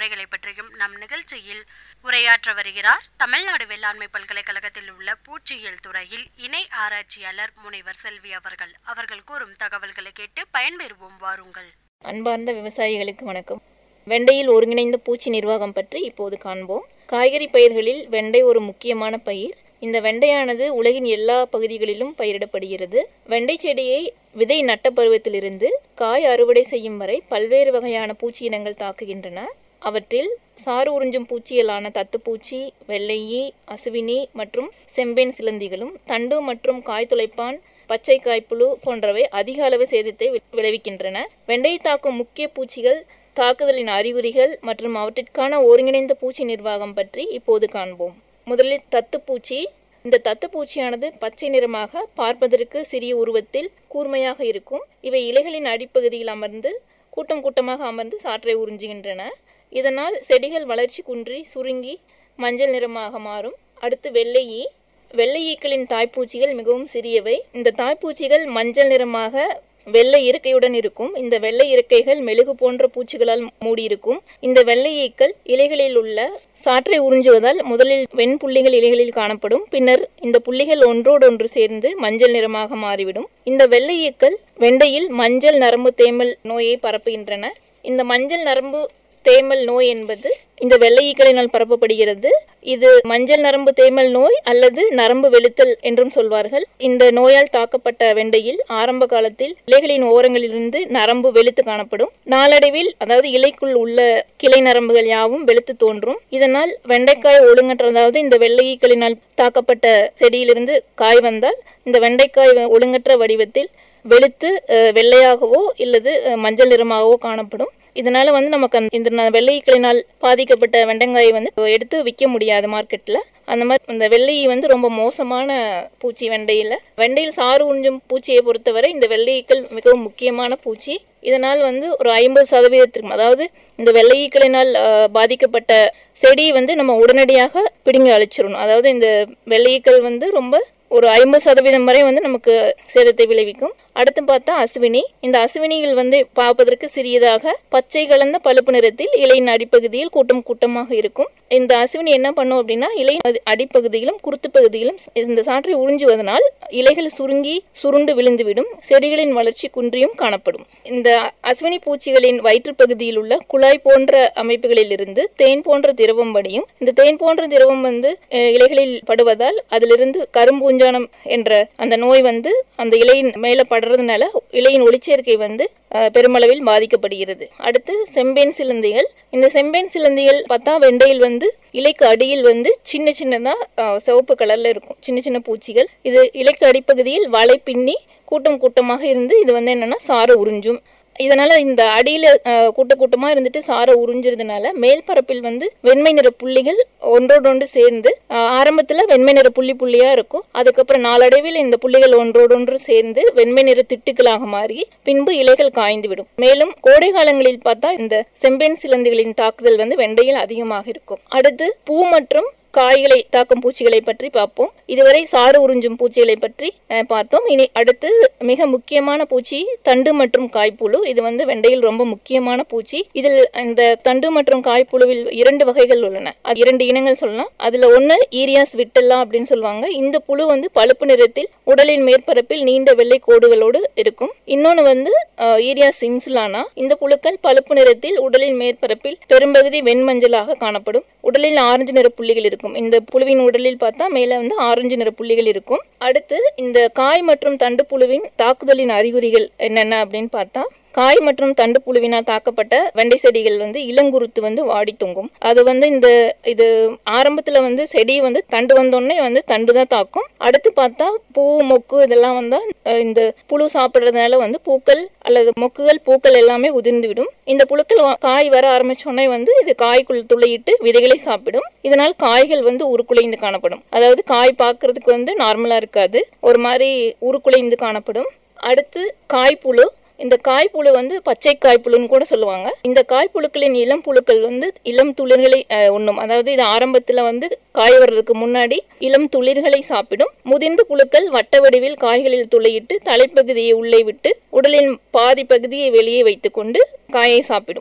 முறைகளை பற்றியும் நம் நிகழ்ச்சியில் உரையாற்ற வருகிறார் தமிழ்நாடு வேளாண்மை பல்கலைக்கழகத்தில் உள்ள பூச்சியியல் துறையில் இணை ஆராய்ச்சியாளர் முனைவர் செல்வி அவர்கள் அவர்கள் கூறும் தகவல்களை கேட்டு பயன்பெறுவோம் வாருங்கள் அன்பார்ந்த விவசாயிகளுக்கு வணக்கம் வெண்டையில் ஒருங்கிணைந்த பூச்சி நிர்வாகம் பற்றி இப்போது காண்போம் காய்கறி பயிர்களில் வெண்டை ஒரு முக்கியமான பயிர் இந்த வெண்டையானது உலகின் எல்லா பகுதிகளிலும் பயிரிடப்படுகிறது வெண்டை செடியை விதை நட்ட பருவத்திலிருந்து காய் அறுவடை செய்யும் வரை பல்வேறு வகையான பூச்சி இனங்கள் தாக்குகின்றன அவற்றில் சாறு உறிஞ்சும் பூச்சியலான தத்துப்பூச்சி வெள்ளையி அசுவினி மற்றும் செம்பேன் சிலந்திகளும் தண்டு மற்றும் காய் துளைப்பான் பச்சை காய்ப்புழு போன்றவை அதிக அளவு சேதத்தை வி- விளைவிக்கின்றன வெண்டையை தாக்கும் முக்கிய பூச்சிகள் தாக்குதலின் அறிகுறிகள் மற்றும் அவற்றிற்கான ஒருங்கிணைந்த பூச்சி நிர்வாகம் பற்றி இப்போது காண்போம் முதலில் தத்துப்பூச்சி இந்த தத்துப்பூச்சியானது பச்சை நிறமாக பார்ப்பதற்கு சிறிய உருவத்தில் கூர்மையாக இருக்கும் இவை இலைகளின் அடிப்பகுதியில் அமர்ந்து கூட்டம் கூட்டமாக அமர்ந்து சாற்றை உறிஞ்சுகின்றன இதனால் செடிகள் வளர்ச்சி குன்றி சுருங்கி மஞ்சள் நிறமாக மாறும் அடுத்து வெள்ளையி வெள்ளை ஈக்களின் தாய்ப்பூச்சிகள் மிகவும் சிறியவை இந்த தாய்ப்பூச்சிகள் மஞ்சள் நிறமாக வெள்ளை இறக்கையுடன் இருக்கும் இந்த வெள்ளை இறக்கைகள் மெழுகு போன்ற பூச்சிகளால் மூடியிருக்கும் இந்த வெள்ளை ஈக்கள் இலைகளில் உள்ள சாற்றை உறிஞ்சுவதால் முதலில் வெண்புள்ளிகள் இலைகளில் காணப்படும் பின்னர் இந்த புள்ளிகள் ஒன்றோடொன்று சேர்ந்து மஞ்சள் நிறமாக மாறிவிடும் இந்த வெள்ளை ஈக்கள் வெண்டையில் மஞ்சள் நரம்பு தேமல் நோயை பரப்புகின்றன இந்த மஞ்சள் நரம்பு தேமல் நோய் என்பது இந்த வெள்ளை ஈக்களினால் பரப்பப்படுகிறது இது மஞ்சள் நரம்பு தேமல் நோய் அல்லது நரம்பு வெளுத்தல் என்றும் சொல்வார்கள் இந்த நோயால் தாக்கப்பட்ட வெண்டையில் ஆரம்ப காலத்தில் இலைகளின் ஓரங்களிலிருந்து நரம்பு வெளுத்து காணப்படும் நாளடைவில் அதாவது இலைக்குள் உள்ள கிளை நரம்புகள் யாவும் வெளுத்து தோன்றும் இதனால் வெண்டைக்காய் ஒழுங்கற்ற அதாவது இந்த வெள்ளை ஈக்களினால் தாக்கப்பட்ட செடியிலிருந்து காய் வந்தால் இந்த வெண்டைக்காய் ஒழுங்கற்ற வடிவத்தில் வெளுத்து அஹ், வெள்ளையாகவோ இல்லது அஹ், மஞ்சள் நிறமாகவோ காணப்படும் இதனால வந்து நமக்கு அந்த இந்த ந- வெள்ளை ஈக்களினால் பாதிக்கப்பட்ட வெண்டங்காயை வந்து எடுத்து விற்க முடியாது மார்க்கெட்டில் அந்த மாதிரி இந்த வெள்ளை ஈ வந்து ரொம்ப மோசமான பூச்சி வெண்டையில் வெண்டையில் சாறு உறிஞ்சும் பூச்சியை பொறுத்தவரை இந்த வெள்ளை ஈக்கள் மிகவும் முக்கியமான பூச்சி இதனால் வந்து ஒரு ஐம்பது சதவீதத்திற்கு அதாவது இந்த வெள்ளை ஈக்களினால் அஹ், பாதிக்கப்பட்ட செடியை வந்து நம்ம உடனடியாக பிடுங்கி அழிச்சிடணும் அதாவது இந்த வெள்ளை ஈக்கள் வந்து ரொம்ப ஒரு ஐம்பது சதவீதம் வரை வந்து நமக்கு சேதத்தை விளைவிக்கும் அடுத்து பார்த்தா அசுவினி இந்த அசுவினிகள் வந்து பார்ப்பதற்கு சிறியதாக பச்சை கலந்த பழுப்பு நிறத்தில் இலையின் அடிப்பகுதியில் கூட்டம் கூட்டமாக இருக்கும் இந்த அசுவினி என்ன பண்ணும் அப்படின்னா இலையின் அடி- அடிப்பகுதியிலும் குருத்து பகுதியிலும் இந்த சாற்றை உறிஞ்சுவதனால் இலைகள் சுருங்கி சுருண்டு விழுந்துவிடும் செடிகளின் வளர்ச்சி குன்றியும் காணப்படும் இந்த அசுவினி பூச்சிகளின் வயிற்றுப்பகுதியில் உள்ள குழாய் போன்ற அமைப்புகளில் இருந்து தேன் போன்ற திரவம் வடியும் இந்த தேன் போன்ற திரவம் வந்து அஹ், இலைகளில் படுவதால் அதிலிருந்து கரும்பூஞ்சானம் என்ற அந்த நோய் வந்து அந்த இலையின் மேலே படுறதுனால இலையின் ஒளிச்சேர்க்கை வந்து அஹ், பெருமளவில் பாதிக்கப்படுகிறது அடுத்து செம்பேன் சிலந்திகள் இந்த செம்பேன் சிலந்திகள் பார்த்தா வெண்டையில் வந்து இலைக்கு அடியில் வந்து சின்ன சின்னதா அஹ், சிவப்பு கலர்ல இருக்கும் சின்ன சின்ன பூச்சிகள் இது இலைக்கு அடிப்பகுதியில் வலை பின்னி கூட்டம் கூட்டமாக இருந்து இது வந்து என்னன்னா சாறு உறிஞ்சும் இதனால இந்த அடியில அஹ், கூட்ட கூட்டமா இருந்துட்டு சாரை உறிஞ்சிறதுனால மேல் பரப்பில் வந்து வெண்மை நிற புள்ளிகள் ஒன்றோடொன்று சேர்ந்து அஹ், ஆரம்பத்துல வெண்மை நிற புள்ளி புள்ளியா இருக்கும் அதுக்கப்புறம் நாளடைவில் இந்த புள்ளிகள் ஒன்றோடொன்று சேர்ந்து வெண்மை நிற திட்டுக்களாக மாறி பின்பு இலைகள் காய்ந்து விடும் மேலும் கோடை காலங்களில் பார்த்தா இந்த செம்பேன் சிலந்திகளின் தாக்குதல் வந்து வெண்டையில் அதிகமாக இருக்கும் அடுத்து பூ மற்றும் காய்களை தாக்கும் பூச்சிகளை பற்றி பார்ப்போம் இதுவரை சாறு உறிஞ்சும் பூச்சிகளை பற்றி அஹ், பார்த்தோம் இனி அடுத்து மிக முக்கியமான பூச்சி தண்டு மற்றும் காய்ப்புழு இது வந்து வெண்டையில் ரொம்ப முக்கியமான பூச்சி இதில் இந்த தண்டு மற்றும் காய்ப்புழுவில் இரண்டு வகைகள் உள்ளன அது இரண்டு இனங்கள் சொல்லலாம் அதுல ஒன்று ஈரியாஸ் விட்டல்லா அப்படின்னு சொல்லுவாங்க இந்த புழு வந்து பழுப்பு நிறத்தில் உடலின் மேற்பரப்பில் நீண்ட வெள்ளை கோடுகளோடு இருக்கும் இன்னொன்று வந்து அஹ், ஈரியாஸ் இன்சுலானா இந்த புழுக்கள் பழுப்பு நிறத்தில் உடலின் மேற்பரப்பில் பெரும்பகுதி வெண்மஞ்சளாக காணப்படும் உடலில் ஆரஞ்சு நிற புள்ளிகள் இருக்கும் இந்த புழுவின் உடலில் பார்த்தா மேலே வந்து ஆரஞ்சு நிற புள்ளிகள் இருக்கும் அடுத்து இந்த காய் மற்றும் தண்டு புழுவின் தாக்குதலின் அறிகுறிகள் என்னென்ன அப்படின்னு பார்த்தா காய் மற்றும் தண்டு புழுவினால் தாக்கப்பட்ட வெண்டை செடிகள் வந்து இளங்குருத்து வந்து வாடி தொங்கும் அது வந்து இந்த இது ஆரம்பத்துல வந்து செடி வந்து தண்டு வந்தோடனே வந்து தண்டு தான் தாக்கும் அடுத்து பார்த்தா பூ மொக்கு இதெல்லாம் வந்தா அஹ், இந்த புழு சாப்பிட்றதுனால வந்து பூக்கள் அல்லது மொக்குகள் பூக்கள் எல்லாமே உதிர்ந்து விடும் இந்த புழுக்கள் வ- காய் வர ஆரம்பிச்சோடனே வந்து இது காய்க்குள் துளையிட்டு விதைகளை சாப்பிடும் இதனால் காய்கள் வந்து உருக்குலைந்து காணப்படும் அதாவது காய் பார்க்கறதுக்கு வந்து நார்மலா இருக்காது ஒரு மாதிரி உருக்குலைந்து காணப்படும் அடுத்து காய்ப்புழு இந்த காய்ப்புழு வந்து பச்சை காய்ப்புழுன்னு கூட சொல்லுவாங்க இந்த காய்ப்புழுக்களின் இளம் புழுக்கள் வந்து இளம் துளிர்களை அஹ், உண்ணும் அதாவது இது ஆரம்பத்துல வந்து காய் வர்றதுக்கு முன்னாடி இளம் துளிர்களை சாப்பிடும் முதிர்ந்த புழுக்கள் வட்ட வடிவில் காய்களில் துளையிட்டு தலைப்பகுதியை உள்ளே விட்டு உடலின் பாதி பகுதியை வெளியே வைத்துக்கொண்டு காயை சாப்பிடும்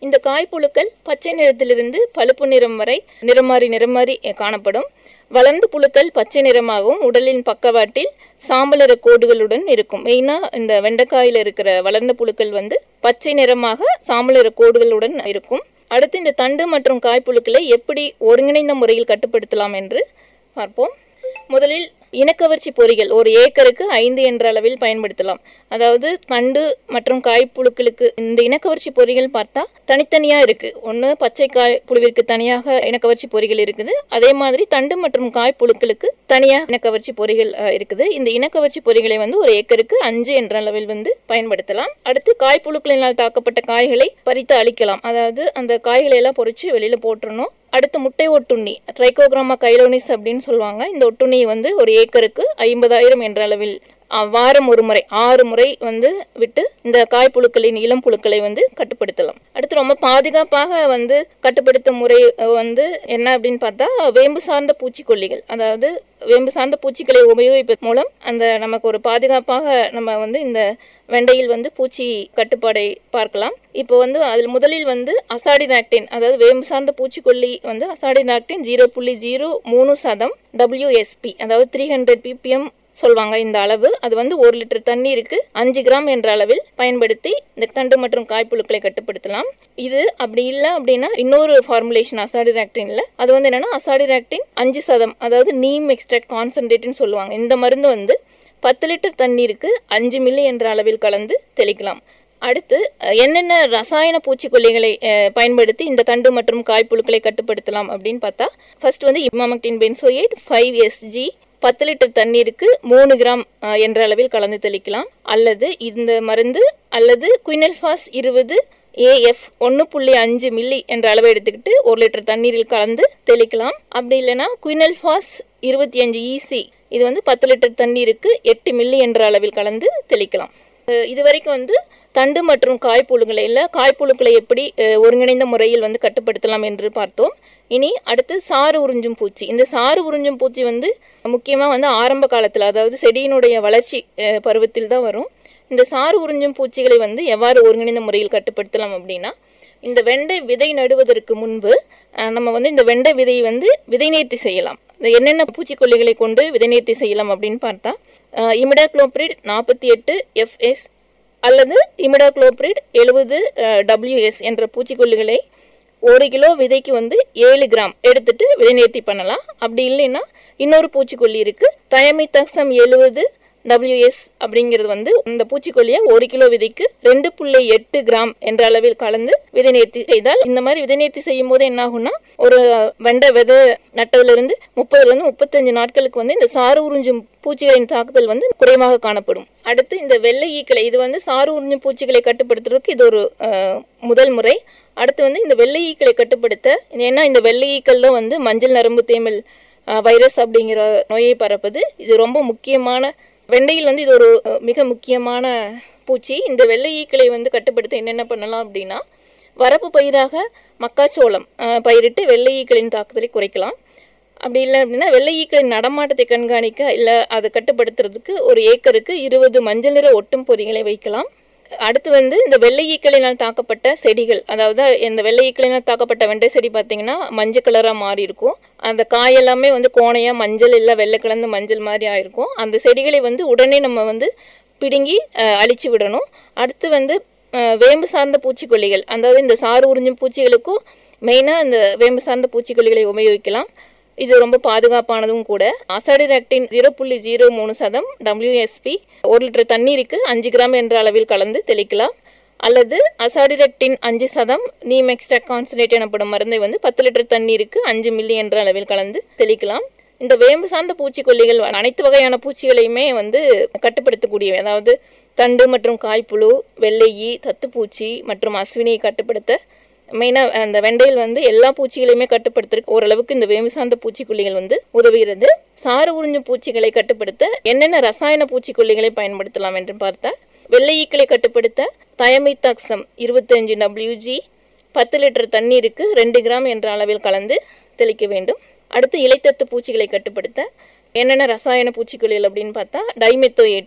இந்த காய்ப்புழுக்கள் பச்சை நிறத்திலிருந்து பழுப்பு நிறம் வரை நிறம் மாறி நிறம் மாறி அஹ், காணப்படும் வளர்ந்த புழுக்கள் பச்சை நிறமாகவும் உடலின் பக்கவாட்டில் சாம்பலர கோடுகளுடன் இருக்கும் மெயினாக இந்த வெண்டைக்காயில் இருக்கிற வளர்ந்த புழுக்கள் வந்து பச்சை நிறமாக சாம்பலர கோடுகளுடன் இருக்கும் அடுத்து இந்த தண்டு மற்றும் காய்ப்புழுக்களை எப்படி ஒருங்கிணைந்த முறையில் கட்டுப்படுத்தலாம் என்று பார்ப்போம் முதலில் இனக்கவர்ச்சி பொறிகள் ஒரு ஏக்கருக்கு ஐந்து என்ற அளவில் பயன்படுத்தலாம் அதாவது தண்டு மற்றும் காய்ப்புழுக்களுக்கு இந்த இனக்கவர்ச்சி பொறிகள் பார்த்தா தனித்தனியா இருக்கு ஒன்று பச்சை காய் புழுவிற்கு தனியாக இனக்கவர்ச்சி பொறிகள் இருக்குது அதே மாதிரி தண்டு மற்றும் காய்ப்புழுக்களுக்கு தனியாக இனக்கவர்ச்சி பொறிகள் அஹ், இருக்குது இந்த இனக்கவர்ச்சி பொறிகளை வந்து ஒரு ஏக்கருக்கு அஞ்சு என்ற அளவில் வந்து பயன்படுத்தலாம் அடுத்து காய்ப்புழுக்களினால் தாக்கப்பட்ட காய்களை பறித்து அழிக்கலாம் அதாவது அந்த காய்களை எல்லாம் பொறிச்சு வெளியில போட்டுறணும் அடுத்து முட்டை ஒட்டுண்ணி ட்ரைகோகிராமா கைலோனிஸ் அப்படின்னு சொல்லுவாங்க இந்த ஒட்டுண்ணியை வந்து ஒரு ஏக்கருக்கு ஐம்பதாயிரம் என்ற அளவில் அஹ், வாரம் ஒரு முறை ஆறு முறை வந்து விட்டு இந்த காய்ப்புழுக்களின் இளம் புழுக்களை வந்து கட்டுப்படுத்தலாம் அடுத்து ரொம்ப பாதுகாப்பாக வந்து கட்டுப்படுத்தும் முறை அஹ், வந்து என்ன அப்படின்னு பார்த்தா வேம்பு சார்ந்த பூச்சிக்கொல்லிகள் அதாவது வேம்பு சார்ந்த பூச்சிகளை உபயோகிப்பதன் மூலம் அந்த நமக்கு ஒரு பாதுகாப்பாக நம்ம வந்து இந்த வெண்டையில் வந்து பூச்சி கட்டுப்பாடை பார்க்கலாம் இப்போ வந்து அதில் முதலில் வந்து அசாடினாக்டின் அதாவது வேம்பு சார்ந்த பூச்சிக்கொல்லி வந்து அசாடினாக்டின் ஜீரோ புள்ளி ஜீரோ மூணு சதம் டபிள்யூஎஸ்பி அதாவது த்ரீ ஹண்ட்ரட் பிபிஎம் சொல்வாங்க இந்த அளவு அது வந்து ஒரு லிட்டர் தண்ணீருக்கு அஞ்சு கிராம் என்ற அளவில் பயன்படுத்தி இந்த தண்டு மற்றும் காய்ப்புழுக்களை கட்டுப்படுத்தலாம் இது அப்படி இல்லை அப்படின்னா இன்னொரு ஃபார்முலேஷன் அசாடிராக்டின்ல அது வந்து என்னன்னா அசாடிராக்டின் அஞ்சு சதம் அதாவது நீம் எக்ஸ்ட்ராக்ட் கான்சன்ட்ரேட்னு சொல்லுவாங்க இந்த மருந்து வந்து பத்து லிட்டர் தண்ணீருக்கு அஞ்சு மில்லி என்ற அளவில் கலந்து தெளிக்கலாம் அடுத்து அஹ், என்னென்ன ரசாயன பூச்சிக்கொல்லிகளை அஹ், பயன்படுத்தி இந்த தண்டு மற்றும் காய்ப்புழுக்களை கட்டுப்படுத்தலாம் அப்படின்னு பார்த்தா ஃபர்ஸ்ட் வந்து இமாமக்டின் பென்சோயேட் ஃபைவ் எஸ்ஜி பத்து லிட்டர் தண்ணீருக்கு மூணு கிராம் அஹ், என்ற அளவில் கலந்து தெளிக்கலாம் அல்லது இந்த மருந்து அல்லது குயினல்ஃபாஸ் இருபது ஏஎஃப் ஒன்று புள்ளி அஞ்சு மில்லி என்ற அளவை எடுத்துக்கிட்டு ஒரு லிட்டர் தண்ணீரில் கலந்து தெளிக்கலாம் அப்படி இல்லைன்னா குயினல்ஃபாஸ் இருபத்தி அஞ்சு இசி இது வந்து பத்து லிட்டர் தண்ணீருக்கு எட்டு மில்லி என்ற அளவில் கலந்து தெளிக்கலாம் அஹ் இது வரைக்கும் வந்து தண்டு மற்றும் காய்ப்புழுக்களை இல்லை காய்ப்புழுக்களை எப்படி அஹ், ஒருங்கிணைந்த முறையில் வந்து கட்டுப்படுத்தலாம் என்று பார்த்தோம் இனி அடுத்து சாறு உறிஞ்சும் பூச்சி இந்த சாறு உறிஞ்சும் பூச்சி வந்து முக்கியமாக வந்து ஆரம்ப காலத்தில் அதாவது செடியினுடைய வளர்ச்சி அஹ், பருவத்தில் தான் வரும் இந்த சாறு உறிஞ்சும் பூச்சிகளை வந்து எவ்வாறு ஒருங்கிணைந்த முறையில் கட்டுப்படுத்தலாம் அப்படின்னா இந்த வெண்டை விதை நடுவதற்கு முன்பு அஹ், நம்ம வந்து இந்த வெண்டை விதையை வந்து விதை நேர்த்தி செய்யலாம் இந்த என்னென்ன பூச்சிக்கொல்லிகளை கொண்டு விதை நேர்த்தி செய்யலாம் அப்படின்னு பார்த்தா இமிடாக்ளோப்ரிட் நாற்பத்தி எட்டு எஃப்எஸ் அல்லது இமிடாக்ளோப்ரிட் எழுபது டபிள்யூஎஸ் என்ற பூச்சிக்கொல்லிகளை ஒரு கிலோ விதைக்கு வந்து ஏழு கிராம் எடுத்துட்டு விதை நேர்த்தி பண்ணலாம் அப்படி இல்லைன்னா இன்னொரு பூச்சிக்கொல்லி இருக்கு தயமித்தக்சம் எழுபது டபிள்யூஎஸ் அப்படிங்கிறது வந்து இந்த பூச்சிக்கொல்லியை ஒரு கிலோ விதைக்கு ரெண்டு புள்ளி எட்டு கிராம் என்ற அளவில் கலந்து விதை நேர்த்தி செய்தால் இந்த மாதிரி விதை நேர்த்தி செய்யும் போது என்ன ஆகும்னா ஒரு வெண்டை விதை நட்டதுலேருந்து முப்பதுலேருந்து முப்பத்தஞ்சு நாட்களுக்கு வந்து இந்த சாறு உறிஞ்சும் பூச்சிகளின் தாக்குதல் வந்து குறைவாக காணப்படும் அடுத்து இந்த வெள்ளை ஈக்களை இது வந்து சாறு உறிஞ்சும் பூச்சிகளை கட்டுப்படுத்துறதுக்கு இது ஒரு அஹ், முதல் முறை அடுத்து வந்து இந்த வெள்ளை ஈக்களை கட்டுப்படுத்த ஏன்னா இந்த வெள்ளை ஈக்கள் தான் வந்து மஞ்சள் நரம்பு தேமல் அஹ், வைரஸ் அப்படிங்கிற நோயை பரப்புது இது ரொம்ப முக்கியமான வெண்டையில் வந்து இது ஒரு அஹ், மிக முக்கியமான பூச்சி இந்த வெள்ளை ஈக்களை வந்து கட்டுப்படுத்த என்னென்ன பண்ணலாம் அப்படின்னா வரப்பு பயிராக மக்காச்சோளம் அஹ், பயிரிட்டு வெள்ளை ஈக்களின் தாக்குதலை குறைக்கலாம் அப்படி இல்லை அப்படின்னா வெள்ளை ஈக்களின் நடமாட்டத்தை கண்காணிக்க இல்லை அதை கட்டுப்படுத்துறதுக்கு ஒரு ஏக்கருக்கு இருபது மஞ்சள் நிற ஒட்டும் பொறிகளை வைக்கலாம் அடுத்து வந்து இந்த வெள்ளை ஈக்களினால் தாக்கப்பட்ட செடிகள் அதாவது இந்த வெள்ளை ஈக்களினால் தாக்கப்பட்ட வெண்டை செடி பார்த்தீங்கன்னா மஞ்சள் கலராக மாறி இருக்கும் அந்த காயெல்லாமே வந்து கோணையாக மஞ்சள் இல்லை வெள்ளை கலந்த மஞ்சள் மாதிரி ஆயிருக்கும் அந்த செடிகளை வந்து உடனே நம்ம வந்து பிடுங்கி அஹ், அழிச்சு விடணும் அடுத்து வந்து அஹ், வேம்பு சார்ந்த பூச்சிக்கொல்லிகள் அதாவது இந்த சாறு உறிஞ்சும் பூச்சிகளுக்கும் மெயினாக இந்த வேம்பு சார்ந்த பூச்சிக்கொல்லிகளை உபயோகிக்கலாம் இது ரொம்ப பாதுகாப்பானதும் கூட அசாடிராக்டின் ஜீரோ புள்ளி ஜீரோ மூணு சதம் டபிள்யூஎஸ்பி ஒரு லிட்டர் தண்ணீருக்கு அஞ்சு கிராம் என்ற அளவில் கலந்து தெளிக்கலாம் அல்லது அசாடிரக்டின் அஞ்சு சதம் நீம் எக்ஸ்ட்ராக்ட் கான்சன்ட்ரேட் எனப்படும் மருந்தை வந்து பத்து லிட்டர் தண்ணீருக்கு அஞ்சு மில்லி என்ற அளவில் கலந்து தெளிக்கலாம் இந்த வேம்பு சார்ந்த பூச்சிக்கொல்லிகள் அனைத்து வகையான பூச்சிகளையுமே வந்து கட்டுப்படுத்தக்கூடியவை அதாவது தண்டு மற்றும் காய்ப்புழு வெள்ளையி தத்துப்பூச்சி மற்றும் அஸ்வினியை கட்டுப்படுத்த மெயினாக அந்த வெண்டையில் வந்து எல்லா பூச்சிகளையுமே கட்டுப்படுத்துறதுக்கு ஓரளவுக்கு இந்த வேம்பு சார்ந்த பூச்சிக்கொல்லிகள் வந்து உதவுகிறது சாறு உறிஞ்சும் பூச்சிகளை கட்டுப்படுத்த என்னென்ன ரசாயன பூச்சிக்கொல்லிகளை பயன்படுத்தலாம் என்று பார்த்தால் வெள்ளை ஈக்களை கட்டுப்படுத்த தயமித்தாக்சம் இருபத்தஞ்சு டபிள்யூஜி பத்து லிட்டர் தண்ணீருக்கு ரெண்டு கிராம் என்ற அளவில் கலந்து தெளிக்க வேண்டும் அடுத்து இலைத்தத்து பூச்சிகளை கட்டுப்படுத்த என்னென்ன ரசாயன பூச்சிக்கொல்லிகள் அப்படின்னு பார்த்தா டைமெத்தோயேட்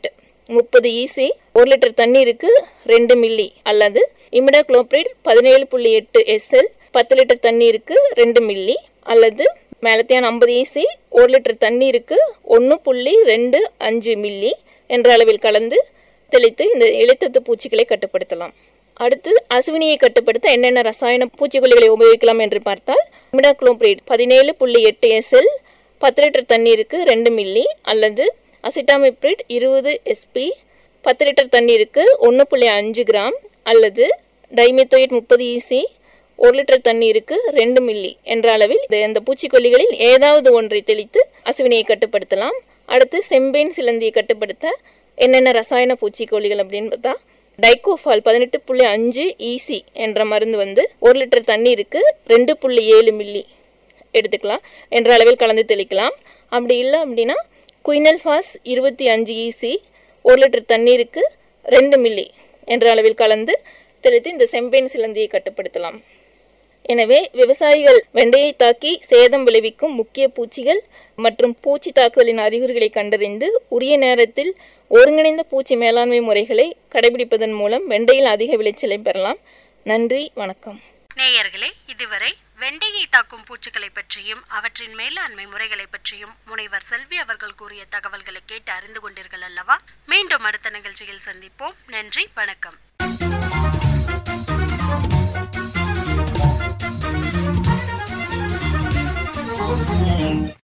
முப்பது ஈசி ஒரு லிட்டர் தண்ணீருக்கு ரெண்டு மில்லி அல்லது இமிடாக்ளோப்ரிட் பதினேழு புள்ளி எட்டு எஸ்எல் பத்து லிட்டர் தண்ணீருக்கு ரெண்டு மில்லி அல்லது மேலத்தியான் ஐம்பது ஈசி ஒரு லிட்டர் தண்ணீருக்கு ஒன்று புள்ளி ரெண்டு அஞ்சு மில்லி என்ற அளவில் கலந்து தெளித்து இந்த இலைத்தத்து பூச்சிகளை கட்டுப்படுத்தலாம் அடுத்து அசுவினியை கட்டுப்படுத்த என்னென்ன ரசாயன பூச்சிக்கொல்லிகளை உபயோகிக்கலாம் என்று பார்த்தால் மிடாக்ளோப்ரேட் பதினேழு புள்ளி எட்டு எஸ்எல் பத்து லிட்டர் தண்ணீருக்கு ரெண்டு மில்லி அல்லது அசிட்டாமிப்ரிட் இருபது எஸ்பி பத்து லிட்டர் தண்ணீருக்கு ஒன்று புள்ளி அஞ்சு கிராம் அல்லது டைமெத்தோயிட் முப்பது ஈசி ஒரு லிட்டர் தண்ணீருக்கு ரெண்டு மில்லி என்ற அளவில் இந்த- இந்த பூச்சிக்கொல்லிகளில் ஏதாவது ஒன்றை தெளித்து அசுவினியை கட்டுப்படுத்தலாம் அடுத்து செம்பேன் சிலந்தியை கட்டுப்படுத்த என்னென்ன ரசாயன பூச்சிக்கொல்லிகள் அப்படின்னு பார்த்தா டைகோஃபால் பதினெட்டு புள்ளி அஞ்சு ஈசி என்ற மருந்து வந்து ஒரு லிட்டர் தண்ணீருக்கு ரெண்டு புள்ளி ஏழு மில்லி எடுத்துக்கலாம் என்ற அளவில் கலந்து தெளிக்கலாம் அப்படி இல்லை அப்படின்னா குயினல்ஃபாஸ் இருபத்தி அஞ்சு ஈசி ஒரு லிட்டர் தண்ணீருக்கு ரெண்டு மில்லி என்ற அளவில் கலந்து தெளித்து இந்த செம்பேன் சிலந்தியை கட்டுப்படுத்தலாம் எனவே விவசாயிகள் வெண்டையை தாக்கி சேதம் விளைவிக்கும் முக்கிய பூச்சிகள் மற்றும் பூச்சி தாக்குதலின் அறிகுறிகளை கண்டறிந்து உரிய நேரத்தில் ஒருங்கிணைந்த பூச்சி மேலாண்மை முறைகளை கடைபிடிப்பதன் மூலம் வெண்டையில் அதிக விளைச்சலை பெறலாம் நன்றி வணக்கம் நேயர்களே இதுவரை வெண்டையை தாக்கும் பூச்சிகளை பற்றியும் அவற்றின் மேலாண்மை முறைகளை பற்றியும் முனைவர் செல்வி அவர்கள் கூறிய தகவல்களை கேட்டு அறிந்து கொண்டீர்கள் அல்லவா மீண்டும் அடுத்த நிகழ்ச்சியில் சந்திப்போம் நன்றி வணக்கம்